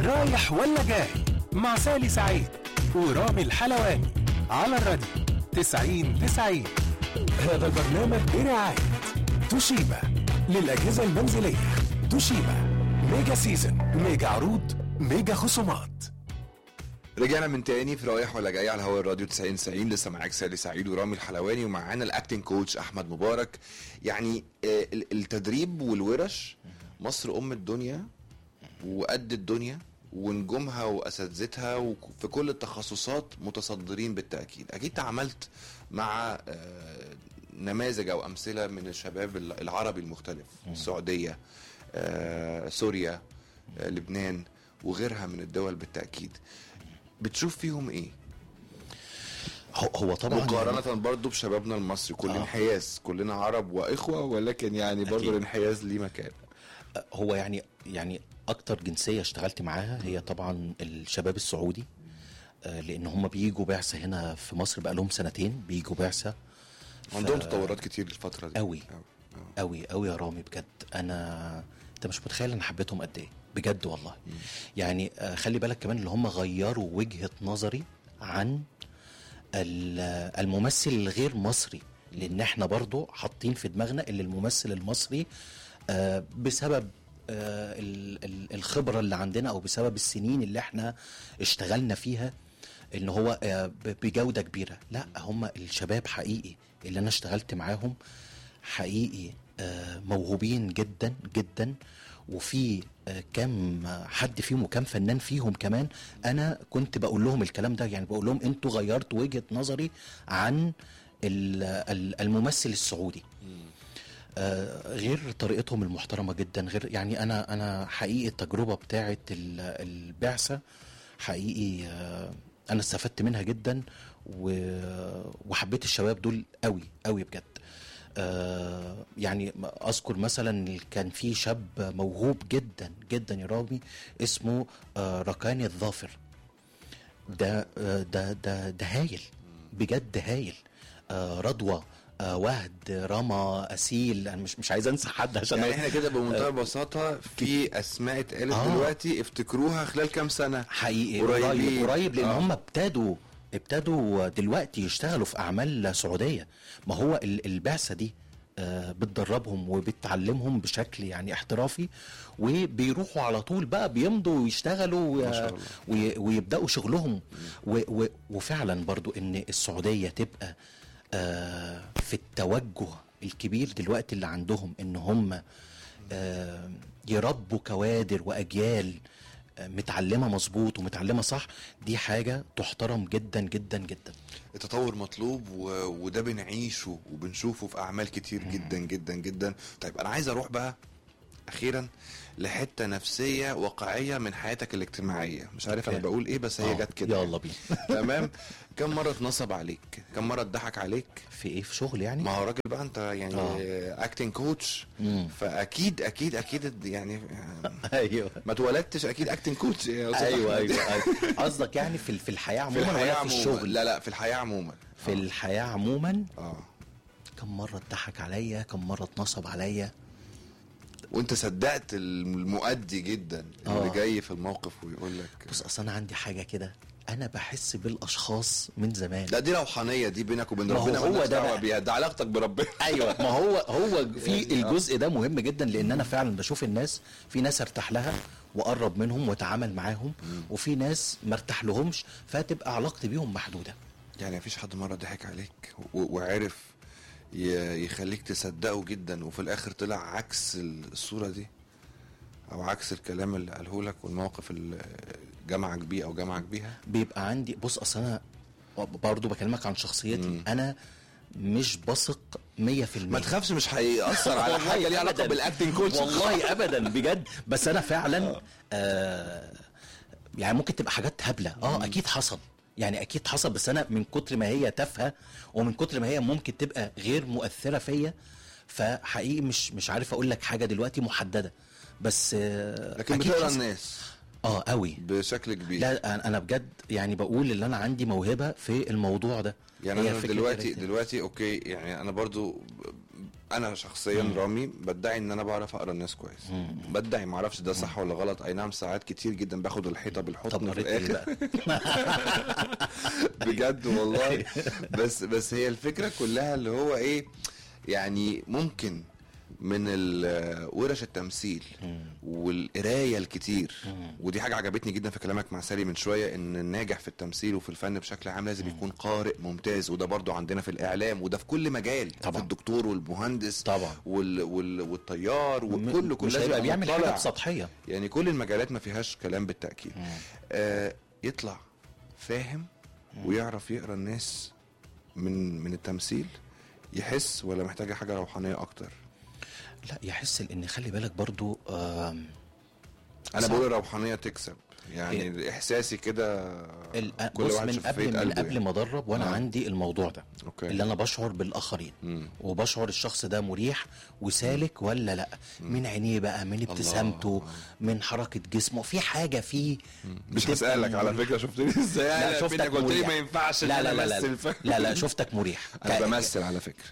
رايح ولا جاي مع سالي سعيد ورامي الحلواني على الراديو 90 90 هذا البرنامج برعاية توشيبا للأجهزة المنزلية توشيبا ميجا سيزن ميجا عروض ميجا خصومات رجعنا من تاني في رايح ولا جاي على هوا الراديو 90 90 لسه معاك سالي سعيد ورامي الحلواني ومعانا الاكتنج كوتش احمد مبارك يعني آه، ال- التدريب والورش مصر ام الدنيا وقد الدنيا ونجومها واساتذتها وفي كل التخصصات متصدرين بالتاكيد اكيد تعاملت مع آه، نماذج او امثله من الشباب العربي المختلف السعوديه آه، سوريا آه، لبنان وغيرها من الدول بالتاكيد بتشوف فيهم ايه هو هو طبعا يعني مقارنة برضو بشبابنا المصري كل آه. انحياز كلنا عرب واخوة ولكن يعني برضو أكيد. الانحياز ليه مكان هو يعني يعني اكتر جنسيه اشتغلت معاها هي طبعا الشباب السعودي آه، لان هم بيجوا بعثه هنا في مصر بقى لهم سنتين بيجوا بعثه عندهم تطورات كتير الفترة دي أوي. أوي. قوي قوي يا رامي بجد انا انت مش متخيل انا حبيتهم قد ايه بجد والله يعني آه، خلي بالك كمان اللي هم غيروا وجهه نظري عن ال- الممثل الغير مصري لان احنا برضو حاطين في دماغنا ان الممثل المصري آه، بسبب آه، ال- ال- الخبره اللي عندنا او بسبب السنين اللي احنا اشتغلنا فيها ان هو آه، ب- بجوده كبيره لا هم الشباب حقيقي اللي انا اشتغلت معاهم حقيقي آه، موهوبين جدا جدا وفي آه، كم حد فيهم وكم فنان فيهم كمان انا كنت بقول لهم الكلام ده يعني بقول لهم انتوا غيرتوا وجهه نظري عن ال- ال- الممثل السعودي آه، غير طريقتهم المحترمه جدا غير يعني انا انا حقيقي التجربه بتاعه ال- البعثه حقيقي آه، انا استفدت منها جدا و- وحبيت الشباب دول قوي قوي بجد آه، يعني اذكر مثلا كان في شاب موهوب جدا جدا يا رامي اسمه آه، ركاني الظافر ده آه، ده ده ده هايل بجد هايل آه، رضوى آه، وهد رما اسيل انا مش مش عايز انسى حد عشان يعني أنا- احنا كده بمنتهى البساطة في اسماء اتقالت آه. دلوقتي افتكروها خلال كام سنة حقيقي قريبين. قريب قريب لان آه. هم ابتدوا ابتدوا دلوقتي يشتغلوا في اعمال سعوديه ما هو ال- البعثه دي آه، بتدربهم وبتعلمهم بشكل يعني احترافي وبيروحوا على طول بقى بيمضوا ويشتغلوا ما شاء و- الله. وي- ويبداوا شغلهم و و وفعلا برضو ان السعوديه تبقى آه، في التوجه الكبير دلوقتي اللي عندهم ان هم آه، يربوا كوادر واجيال آه، متعلمه مظبوط ومتعلمه صح دي حاجه تحترم جدا جدا جدا التطور مطلوب و... وده بنعيشه وبنشوفه في اعمال كتير جدا جدا جدا طيب انا عايز اروح بقى اخيرا لحته نفسيه واقعيه من حياتك الاجتماعيه مش عارف انا أوكي. بقول ايه بس هي آه، جت كده يلا بينا تمام كم مره اتنصب عليك كم مره اتضحك عليك في ايه في شغل يعني ما هو راجل بقى انت يعني آه. اكتنج كوتش مم. فاكيد اكيد اكيد يعني ايوه ما اتولدتش اكيد اكتنج كوتش يا أستاذ ايوه أحمد. ايوه ايوه قصدك يعني في في الحياه في عموما الحياه ولا في عموما الشغل لا لا في الحياه عموما في الحياه عموما اه كم مره اتضحك عليا كم مره اتنصب عليا وانت صدقت المؤدي جدا اللي آه. جاي في الموقف ويقول لك بص اصل انا عندي حاجه كده انا بحس بالاشخاص من زمان لا دي روحانيه دي بينك وبين ما هو ربنا هو مالناش ده دعوه بقى. بيها ده علاقتك بربنا ايوه ما هو هو في يعني آه. الجزء ده مهم جدا لان انا فعلا بشوف الناس في ناس ارتاح لها وقرب منهم واتعامل معاهم وفي ناس ما ارتاح لهمش فتبقى علاقتي بيهم محدوده يعني مفيش حد مره ضحك عليك و- وعرف ي- يخليك تصدقه جدا وفي الاخر طلع عكس الصوره دي او عكس الكلام اللي قاله لك والموقف اللي جمعك بيه او جمعك بيها بيبقى عندي بص اصل انا برضه بكلمك عن شخصيتي مم. انا مش بثق 100% ما تخافش مش هيأثر على والله حاجه ليها علاقه أبداً. بالاكتنج كوتش والله ابدا بجد بس انا فعلا آه يعني ممكن تبقى حاجات هبله اه اكيد حصل يعني اكيد حصل بس انا من كتر ما هي تافهه ومن كتر ما هي ممكن تبقى غير مؤثره فيا فحقيقي مش مش عارف اقول لك حاجه دلوقتي محدده بس آه لكن أكيد بتقرا حصل. الناس اه قوي بشكل كبير لا أنا- انا بجد يعني بقول ان انا عندي موهبه في الموضوع ده يعني هي انا فكرة دلوقتي الريتم. دلوقتي اوكي يعني انا برضو انا شخصيا رامي بدعي ان انا بعرف اقرا الناس كويس بدعي ما اعرفش ده صح ولا غلط اي نعم ساعات كتير جدا باخد الحيطه طب بالحضن في قريت ايه الاخر بقى بجد والله بس بس هي الفكره كلها اللي هو ايه يعني ممكن من ال- ورش التمثيل والقرايه الكتير ودي حاجه عجبتني جدا في كلامك مع سالي من شويه ان الناجح في التمثيل وفي الفن بشكل عام لازم يكون قارئ ممتاز وده برضو عندنا في الاعلام وده في كل مجال طبعا. في الدكتور والمهندس طبعا. وال وال والطيار وكله كله مش لازم هيبقى يبقى بيعمل مطلع. حاجه بسطحيه يعني كل المجالات ما فيهاش كلام بالتاكيد آه يطلع فاهم ويعرف يقرا الناس من من التمثيل يحس ولا محتاجه حاجه روحانيه اكتر لا يحس ان خلي بالك برضو آم، انا صح. بقول الروحانيه تكسب يعني إيه. احساسي كده ال- كل بص واحد من في قبل فيت من قلبه قبل يعني. ما ادرب وانا آه. عندي الموضوع ده أوكي. اللي انا بشعر بالاخرين مم. وبشعر الشخص ده مريح وسالك ولا لا من عينيه بقى من ابتسامته من حركه جسمه في حاجه فيه مش بتبقى هسالك على مريح. فكره شفتني ازاي لا أنا شفتك فينك قلت لي مريح. ما ينفعش لا ان لا انا لا لا امثل ف- لا لا شفتك مريح انا ك- بمثل على فكره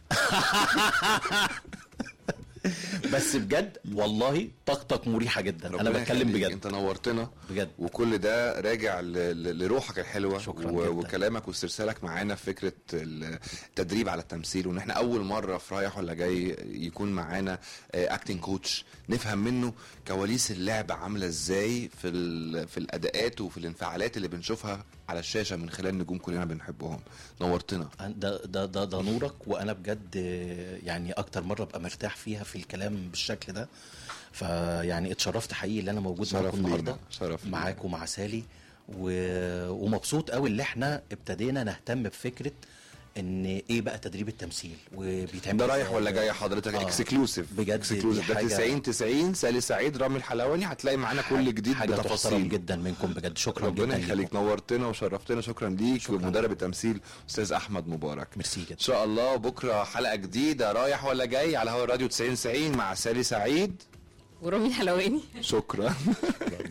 بس بجد والله طاقتك مريحه جدا انا ربنا بتكلم يخليك، بجد انت نورتنا بجد. وكل ده راجع ل- ل- لروحك الحلوه شكراً و- جداً. وكلامك واسترسالك معانا في فكره التدريب على التمثيل وان احنا اول مره في رايح ولا جاي يكون معانا اكتنج كوتش نفهم منه كواليس اللعبه عامله ازاي في ال- في الاداءات وفي الانفعالات اللي بنشوفها على الشاشه من خلال نجوم كلنا بنحبهم نورتنا ده ده ده, ده نورك وانا بجد يعني اكتر مره ابقى مرتاح فيها في الكلام بالشكل ده فيعني اتشرفت حقيقي ان انا موجود شرف معاكم لينا، النهارده شرف لينا. معاك ومع سالي و... ومبسوط قوي اللي احنا ابتدينا نهتم بفكره ان ايه بقى تدريب التمثيل وبيتعمل ده رايح إزاي. ولا جاي حضرتك آه. اكسكلوسيف بجد دي اكسكلوسيف ده حاجة- 90 90 سالي سعيد رامي الحلواني هتلاقي معانا كل جديد حاجه تحترم بتفاصيل جدا منكم بجد شكرا ربنا جدا يخليك ليكم. نورتنا وشرفتنا شكرا ليك شكراً. ومدرب التمثيل استاذ احمد مبارك ميرسي جدا ان شاء الله بكره حلقه جديده رايح ولا جاي على هوا الراديو 90 90 مع سالي سعيد ورامي الحلواني شكرا